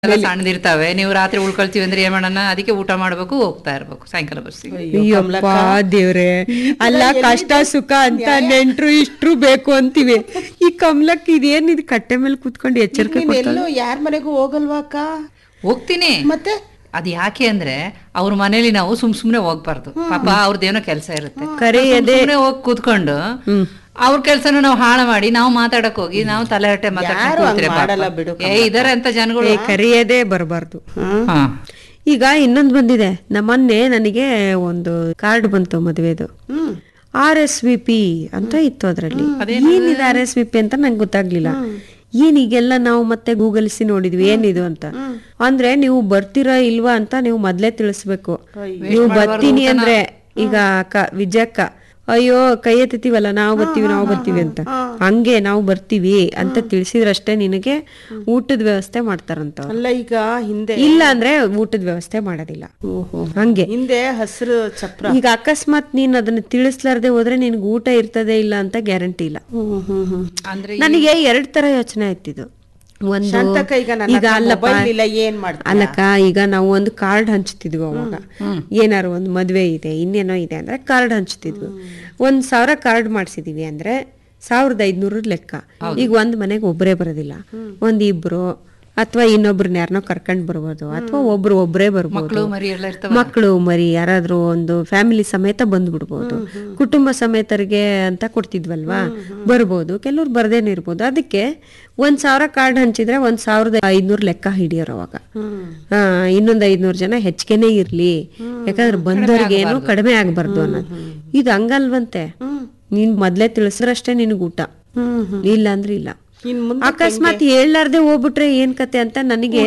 ಎಲ್ಲ ಸಣ್ಣದಿರ್ತಾವೆ ನೀವು ರಾತ್ರಿ ಉಳ್ಕೊಳ್ತೀವಿ ಅಂದ್ರೆ ಏನ್ ಮಾಡೋಣ ಅದಕ್ಕೆ ಊಟ ಮಾಡ್ಬೇಕು ಹೋಗ್ತಾ ಇರ್ಬೇಕು ಸಾಯಂಕಾಲ ಬಸ್ಸಿಗೆ ಅಯ್ಯಪ್ಪ ದೇವ್ರೆ ಅಲ್ಲ ಕಷ್ಟ ಸುಖ ಅಂತ ನೆಂಟ್ರು ಇಷ್ಟ್ರು ಬೇಕು ಅಂತೀವಿ ಈ ಕಮಲಕ್ ಇದೇನಿದ್ ಕಟ್ಟೆ ಮೇಲೆ ಕುತ್ಕೊಂಡು ಎಚ್ಚರಿಕೆ ನೀನ್ ಎಲ್ಲೂ ಯಾರ ಮನೆಗೂ ಹೋಗಲ್ವಾ ಅಕ್ಕ ಹೋಗ್ತೀನಿ ಮತ್ತೆ ಅದ್ ಯಾಕೆ ಅಂದ್ರೆ ಅವ್ರ ಮನೇಲಿ ನಾವು ಸುಮ್ ಸುಮ್ನೆ ಹೋಗ್ಬಾರ್ದು ಪಾಪ ಅವ್ರದ್ದೇನೋ ಕೆಲಸ ಇರುತ್ತೆ ಕರೆ ಸುಮ್ ಸುಮ್ನೆ ಹೋಗಿ ಕೂತ್ಕೊಂಡು ಅವ್ರ ಕೆಲ್ಸನ ನಾವು ಹಾಳು ಮಾಡಿ ನಾವು ಮಾತಾಡಕ್ ಹೋಗಿ ನಾವು ತಲೆ ಹಟ್ಟೆ ಮಾತಾಡ್ಕೊಂಡು ಯಾರು ಹಂಗ್ ಕೂತ್ರೆ ಪಾಪ. ಮಾಡಲ್ಲ ಬಿಡು ಏ ಇದಾರೆ ಅಂತ ಜನಗಳು ಏ, ಕರೆಯದೇ ಬರಬಾರ್ದು ಹಾ. ಈಗ ಇನ್ನೊಂದು ಬಂದಿದೆ ನಮ್ಮನ್ನೆ ನನಗೆ ಒಂದು ಕಾರ್ಡ್ ಬಂತು ಮದುವೆದು hmm R S V P ಅಂತ ಇತ್ತು ಅದರಲ್ಲಿ ಏನಿದೆ ಆರ್ ಎಸ್ ವಿ ಪಿ ಅಂತ ನಂಗೆ ಗೊತ್ತಾಗ್ಲಿಲ್ಲ ಏನ್ ಈಗೆಲ್ಲ ನಾವು ಮತ್ತೆ ಗೂಗಲ್ಸಿ ನೋಡಿದ್ವಿ ಏನಿದು ಅಂತ ಅಂದ್ರೆ ನೀವು ಬರ್ತೀರಾ ಇಲ್ವಾ ಅಂತ ನೀವು ಮೊದ್ಲೇ ತಿಳಿಸ್ಬೇಕು ನೀವು ಬರ್ತೀನಿ ಅಂದ್ರೆ ಈಗ ಅಕ್ಕ ವಿಜಯಕ್ಕ ಅಯ್ಯೋ ಕೈ ಎತ್ತಿತೀವಲ್ಲ ನಾವು ಬರ್ತೀವಿ ನಾವು ಬರ್ತೀವಿ ಅಂತ ಹಂಗೆ ನಾವು ಬರ್ತೀವಿ ಅಂತ ತಿಳಿಸಿದ್ರಷ್ಟೇ ನಿನಗೆ ಊಟದ ವ್ಯವಸ್ಥೆ ಮಾಡ್ತಾರಂತ ಅವ್ರು. ಅಲ್ಲ ಈಗ ಹಿಂದೆ ಇಲ್ಲ ಅಂದ್ರೆ ಊಟದ ವ್ಯವಸ್ಥೆ ಮಾಡೋದಿಲ್ಲ ಹಂಗೆ ಹಿಂದೆ ಹಸಿರು ಚಪ್ರ ಈಗ ಅಕಸ್ಮಾತ್ ನೀನ್ ಅದನ್ನ ತಿಳಿಸ್ಲಾರ್ದೆ ಹೋದ್ರೆ ನಿನ್ಗೆ ಊಟ ಇರ್ತದೆ ಇಲ್ಲ ಅಂತ ಗ್ಯಾರಂಟಿ ಇಲ್ಲ ಹ್ಮ್ ಹ್ಮ್ ಹ್ಮ್ ಅಂದ್ರೆ ನನಗೆ ಎರಡ್ ತರ ಯೋಚನೆ ಆಯ್ತಿದ್ದು ಒಂದು ಶಾಂತಕ್ಕ ಈಗ ನನ್ನ ಈಗ ಹತ್ರ ಅಲ್ಲಪ್ಪ ಮೊಬೈಲ್ ಇಲ್ಲ ಏನ್ ಮಾಡ್ತೀನಿ ಅಲ್ಲಕ್ಕ ಈಗ ನಾವು ಒಂದು ಕಾರ್ಡ್ ಹಂಚ್ತಿದ್ವಿ ಅವಾಗ ಏನಾರು ಒಂದು ಮದ್ವೆ ಇದೆ ಇನ್ನೇನೋ ಇದೆ ಅಂದ್ರೆ ಕಾರ್ಡ್ ಹಂಚ್ತಿದ್ವಿ ಒಂದ್ ಸಾವಿರ ಕಾರ್ಡ್ ಮಾಡ್ಸಿದೀವಿ ಅಂದ್ರೆ ಸಾವಿರದ ಐದ್ನೂರ ಲೆಕ್ಕ ಈಗ ಒಂದ್ ಮನೆಗೆ ಒಬ್ಬರೇ ಬರೋದಿಲ್ಲ ಒಂದ್ ಇಬ್ರು ಅಥವಾ ಇನ್ನೊಬ್ರನ್ನ ಯಾರನ್ನೋ ಕರ್ಕೊಂಡ್ ಬರ್ಬೋದು ಅಥವಾ ಒಬ್ರು ಒಬ್ರೇ ಬರ್ಬೋದು ಮಕ್ಕಳು ಮರಿ ಎಲ್ಲ ಇರ್ತಾವ ಮಕ್ಕಳು ಮರಿ ಯಾರಾದ್ರೂ ಒಂದು ಫ್ಯಾಮಿಲಿ ಸಮೇತ ಬಂದ್ಬಿಡ್ಬೋದು ಕುಟುಂಬ ಸಮೇತರಿಗೆ ಅಂತ ಕೊಡ್ತಿದ್ವಲ್ವಾ ಬರ್ಬೋದು ಕೆಲವ್ರು ಬರ್ದೇನೆ ಇರ್ಬೋದು ಅದಕ್ಕೆ ಒಂದ್ ಸಾವಿರ ಕಾರ್ಡ್ ಹಂಚಿದ್ರೆ ಒಂದ್ ಸಾವಿರದ ಐದ್ನೂರ್ ಲೆಕ್ಕ ಹಿಡಿಯೋರು ಅವಾಗ ಆ, ಇನ್ನೊಂದ್ ಐದ್ನೂರ್ ಜನ ಹೆಚ್ಚಿಗೆನೆ ಇರ್ಲಿ ಯಾಕಂದ್ರೆ ಬಂದವ್ರಿಗೆ ಏನು ಕಡಿಮೆ ಆಗ್ಬಾರ್ದು ಅನ್ನೋದು ಇದು ಹಂಗಲ್ವಂತೆ ನೀನ್ ಮೊದ್ಲೇ ತಿಳಿಸ್ರಷ್ಟೇ ನಿನಗ್ ಊಟ ಇಲ್ಲ ಅಂದ್ರೆ ಇಲ್ಲ ಇನ್ ಮುಂದೆ ಅಕಸ್ಮಾತ್ ಹೇಳಲಾರ್ದೆ ಹೋಗ್ಬಿಟ್ರೆ ಏನ್ ಕತೆ ಅಂತ ನನಗೆ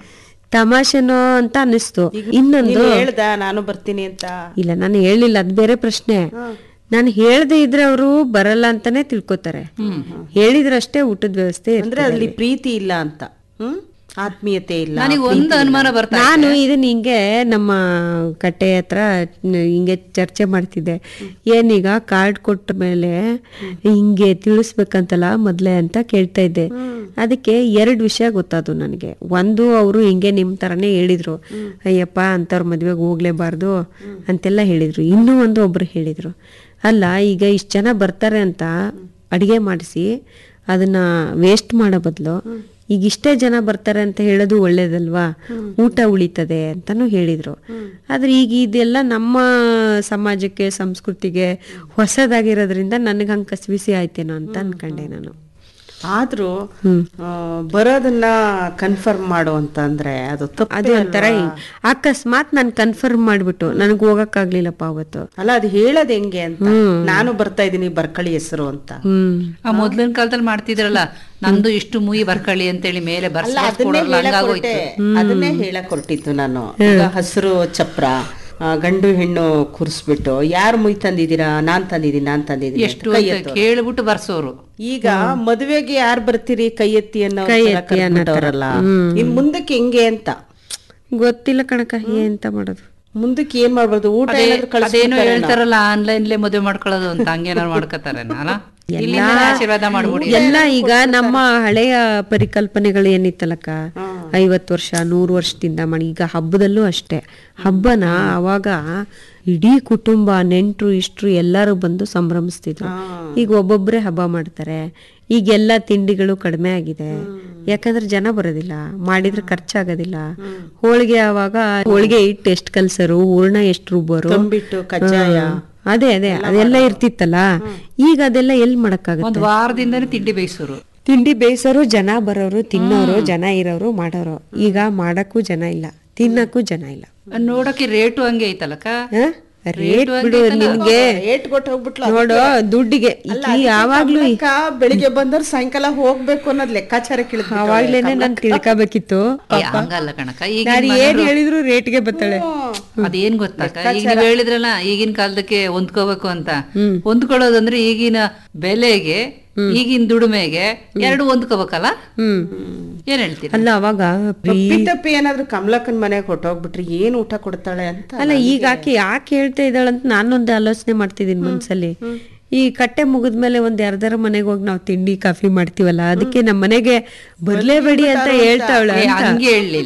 ತಮಾಷೆನೋ ಅಂತ ಅನಿಸ್ತು ಇನ್ನೊಂದು ನೀನ್ ಹೇಳ್ದ ನಾನು ಬರ್ತೀನಿ ಅಂತ ಇಲ್ಲ ನಾನು ಹೇಳಿಲ್ಲ ಅದ್ ಬೇರೆ ಪ್ರಶ್ನೆ ನಾನು ಹೇಳ್ದೆ ಇದ್ರೆ ಅವರು ಬರಲ್ಲ ಅಂತಾನೆ ತಿಳ್ಕೊತಾರೆ ಹೇಳಿದ್ರಷ್ಟೇ ಊಟದ ವ್ಯವಸ್ಥೆ ಇರ್ತದೆ. ಅಂದ್ರೆ ಅಲ್ಲಿ ಪ್ರೀತಿ ಇಲ್ಲ ಅಂತ ಹ್ಮ್ ಆತ್ಮೀಯತೆ ಇಲ್ಲ ನನಗೆ ಒಂದು ಅನುಮಾನ ಬರ್ತಾ ನಾನು ಇದನ್ನ ಹಿಂಗೆ ನಮ್ಮ ಕಟ್ಟೆ ಹತ್ರ ನ- ಹಿಂಗೆ ಚರ್ಚೆ ಮಾಡ್ತಿದ್ದೆ ಏನೀಗ ಕಾರ್ಡ್ ಕೊಟ್ಟ ಮೇಲೆ ಹಿಂಗೆ ತಿಳಿಸ್ಬೇಕಂತಲ್ಲ ಮೊದ್ಲೇ ಅಂತ ಕೇಳ್ತಾ ಇದ್ದೆ ಅದಕ್ಕೆ ಎರಡು ವಿಷಯ ಗೊತ್ತಾದು ನನಗೆ ಒಂದು ಅವರು ಹಿಂಗೆ ನಿಮ್ ತರನೇ ಹೇಳಿದ್ರು ಅಯ್ಯಪ್ಪ ಅಂತವ್ರ ಮದ್ವೆಗೆ ಹೋಗ್ಲೇಬಾರ್ದು ಅಂತೆಲ್ಲ ಹೇಳಿದ್ರು ಇನ್ನೂ ಒಂದು ಒಬ್ರು ಹೇಳಿದ್ರು ಅಲ್ಲ ಈಗ ಇಷ್ಟು ಜನ ಬರ್ತಾರೆ ಅಂತ ಅಡಿಗೆ ಮಾಡಿಸಿ ಅದನ್ನ ವೇಸ್ಟ್ ಮಾಡೋ ಬದಲು ಈಗ ಇಷ್ಟೇ ಜನ ಬರ್ತಾರೆ ಅಂತ ಹೇಳೋದು ಒಳ್ಳೇದಲ್ವಾ ಊಟ ಉಳಿತದೆ ಅಂತಾನು ಹೇಳಿದ್ರು ಆದ್ರೆ ಈಗ ಇದೆಲ್ಲ ನಮ್ಮ ಸಮಾಜಕ್ಕೆ ಸಂಸ್ಕೃತಿಗೆ ಹೊಸದಾಗಿರೋದ್ರಿಂದ ನನಗೆ ಹಂಗೆ ಕಸಿವಿಸಿ ಆಯ್ತೇನೋ ಅಂತ ಅನ್ಕೊಂಡೆ ನಾನು ಆದ್ರೂ ಆ, ಬರೋದನ್ನ ಕನ್ಫರ್ಮ್ ಮಾಡು ಅಂತ ಅಂದ್ರೆ ಅದು ತಪ್ಪು ಅದು ಒಂಥರ ಹಿಂಗ್- ಅಕಸ್ಮಾತ್ ನಾನು ಕನ್ಫರ್ಮ್ ಮಾಡ್ಬಿಟ್ಟು ನನಗೆ ಹೋಗಕ್ಕಾಗ್ಲಿಲ್ಲಪ್ಪ ಅವತ್ತು ಅಲ್ಲ ಅದು ಹೇಳೋದ್ ಹೆಂಗೆ ಅಂತ ನಾನು ಬರ್ತಾ ಇದೀನಿ ಬರ್ಕಳಿ ಹೆಸರು ಅಂತ ಹ್ಮ್ ಆ ಮೊದ್ಲಿನ ಕಾಲದಲ್ಲಿ ಮಾಡ್ತಿದ್ರಲ್ಲ ನಂದು ಇಷ್ಟು ಮುಯಿ ಬರ್ಕಳಿ ಅಂತೇಳಿ ಮೇಲೆ ಅಲ್ಲ ಬರ್ಸ ಅದನ್ನೇ ಕೊಡೋರ್ಲ ಹೇಳಕ್ ಹಂಗಾಗೋಯ್ತು ಹೊರಟೆ ಅದನ್ನೇ ಹೇಳಕ್ ಹೊರಟಿತ್ತು ನಾನು ಈಗ ಹಸಿರು ಚಪ್ರ ಆ, ಗಂಡು ಹೆಣ್ಣು ಕೂರಿಸ್ಬಿಟ್ಟು ಯಾರು ಮುಯ್ ತಂದಿದ್ದೀರಾ ನಾನ್ ತಂದಿದ್ದೀನಿ ನಾನ್ ತಂದಿದ್ದೀನಿ ಅಂತ ಎಷ್ಟು ಕೈ ಅಂತ ಎತ್ತು. ಕೇಳ್ಬಿಟ್ಟು ಬರ್ಸೋರು ಈಗ ಮದುವೆಗೆ ಯಾರು ಬರ್ತೀರಿ ಕೈ ಎತ್ತಿ ಅನ್ನೋ ಕರ್ದ್ಬಿಟ್ಟವ್ರಲ್ಲ ಇನ್ ಮುಂದಕ್ಕೆ ಹೆಂಗೆ ಅಂತ ಗೊತ್ತಿಲ್ಲ ಕಣಕ ಎಂತ ಮಾಡೋದು ಮುಂದಕ್ಕೆ ಏನ್ ಮಾಡ್ಬಾರ್ದು ಊಟ ಅದೇ- ಏನಾದ್ರು ಅದೇನೋ ಕಳಿಸ್ಬಿಡ್ತಾರೇನೋ? ಹೇಳ್ತಾರಲ್ಲ ಆನ್ಲೈನ್ಲೇ ಮದುವೆ ಮಾಡ್ಕೊಳ್ಳೋದು ಅಂತ ಹಂಗೇನಾರು ಮಾಡ್ಕೋತಾರೆ ಅಲ್ಲ ಇಲ್ಲಿಂದನೇ ಆಶೀರ್ವಾದ ಮಾಡ್ಬಿಡಿ ಎಲ್ಲ ಈಗ ನಮ್ಮ ಹಳೆಯ ಪರಿಕಲ್ಪನೆಗಳು ಏನಿತ್ತಲಕ್ಕ ಐವತ್ತು ವರ್ಷ ನೂರು ವರ್ಷದಿಂದ ಮಾಡಿ ಈಗ ಹಬ್ಬದಲ್ಲೂ ಅಷ್ಟೇ ಹಬ್ಬನ ಅವಾಗ ಇಡೀ ಕುಟುಂಬ ನೆಂಟ್ರು ಇಷ್ಟ್ರು ಎಲ್ಲರೂ ಬಂದು ಸಂಭ್ರಮಿಸ್ತಿದ್ರು ಈಗ ಒಬ್ಬೊಬ್ರೇ ಹಬ್ಬ ಮಾಡ್ತಾರೆ ಈಗೆಲ್ಲ ತಿಂಡಿಗಳು ಕಡಿಮೆ ಆಗಿದೆ ಯಾಕಂದ್ರೆ ಜನ ಬರೋದಿಲ್ಲ ಮಾಡಿದ್ರೆ ಖರ್ಚಾಗೋದಿಲ್ಲ ಹೋಳಿಗೆ ಆವಾಗ ಹೋಳಿಗೆ ಇಟ್ಟು ಎಷ್ಟು ಕಲ್ಸರು ಹೂರ್ಣ ಎಷ್ಟು ರುಬ್ಬೋರು ತಂಬಿಟ್ಟು ಕಜ್ಜಾಯ ಅದೇ ಅದೇ ಅದೆಲ್ಲ ಇರ್ತಿತ್ತಲ್ಲ ಈಗ ಅದೆಲ್ಲ ಎಲ್ಲಿ ಮಾಡಕ್ಕಾಗುತ್ತೆ ಒಂದ್ ವಾರದಿಂದನೇ ತಿಂಡಿ ಬೇಯಿಸೋರು ತಿಂಡಿ ಬೇಯಿಸೋರು ಜನ ಬರೋರು ತಿನ್ನೋರು ಜನ ಇರೋರು ಮಾಡೋರು ಈಗ ಮಾಡಕ್ಕೂ ಜನ ಇಲ್ಲ ತಿನ್ನಕ್ಕೂ ಜನ ಇಲ್ಲ ನೋಡಕ್ಕೆ ರೇಟು ಹಂಗೆ ಐತಲ್ಲಕ್ಕ ಹ? ರೇಟ್ ಬಿಡು ನಿನ್ಗೆ ಏಟ್ ಕೊಟ್ಟು ಹೋಗ್ಬಿಟ್ಲ ನೋಡು ದುಡ್ಡಿಗೆ ಈಕಿ ಯಾವಾಗ್ಲೂ ಅಕ್ಕ ಬೆಳಿಗ್ಗೆ ಬಂದವ್ರು ಸಾಯಂಕಾಲ ಹೋಗ್ಬೇಕು ಅನ್ನೋದ್ ಲೆಕ್ಕಾಚಾರ ಕೇಳಿದ್ವಿ ಅವಾಗ್ಲೇನೆ ನಾನ್ ತಿಳ್ಕೊಬೇಕಿತ್ತು ಏ, ಹಂಗಲ್ಲ ಕಣಕ್ಕ ಈಗ ನಾನು ಏನ್ ಹೇಳಿದ್ರು ರೇಟ್ಗೆ ಬತ್ತಾಳೆ ಅದೇನ್ ಗೊತ್ತಾಕ ಈಗ ನೀವ್ ಹೇಳಿದ್ರಲ್ಲ ಈಗಿನ ಕಾಲದಕ್ಕೆ ಹೊಂದ್ಕೋಬೇಕು ಅಂತ ಹೊಂದ್ಕೊಳ್ಳೋದಂದ್ರೆ ಈಗಿನ ಬೆಲೆಗೆ ಈಗಿನ ದುಡಿಮೆಗೆ ಎರಡು ಹೊಂದ್ಕೋಬೇಕಲ್ಲ ಹ್ಮ್ ಏನ್ ಹೇಳ್ತೀರಿ ಅಲ್ಲ ಅವಾಗ ತಪ್ಪಿ ತಪ್ಪಿ ಏನಾದ್ರು ಕಮಲಕ್ಕನ್ ಮನೆಗೆ ಹೊಟ್ಟೋಗ್ಬಿಟ್ರಿ ಏನ್ ಊಟ ಕೊಡ್ತಾಳೆ ಅಂತ ಅಲ್ಲ ಈಗ ಆಕೆ ಯಾಕೆ ಹೇಳ್ತಾ ಇದ್ದಾಳಂತ ನಾನೊಂದು ಆಲೋಚನೆ ಮಾಡ್ತಿದ್ದೀನಿ ಮನ್ಸಲ್ಲಿ ಈ ಕಟ್ಟೆ ಮುಗಿದ್ಮೇಲೆ ಒಂದ್ ಯಾರ್ದಾರ ಮನೆಗೆ ಹೋಗಿ ನಾವು ತಿಂಡಿ ಕಾಫಿ ಮಾಡ್ತೀವಲ್ಲ ಅದಕ್ಕೆ ನಮ್ಮ ಮನೆಗೆ ಬರ್ಲೇಬೇಡಿ ಅಂತ ಹೇಳ್ತಾವಳ ಏ, ಹಂಗೆ ಹೇಳಲಿಲ್ಲ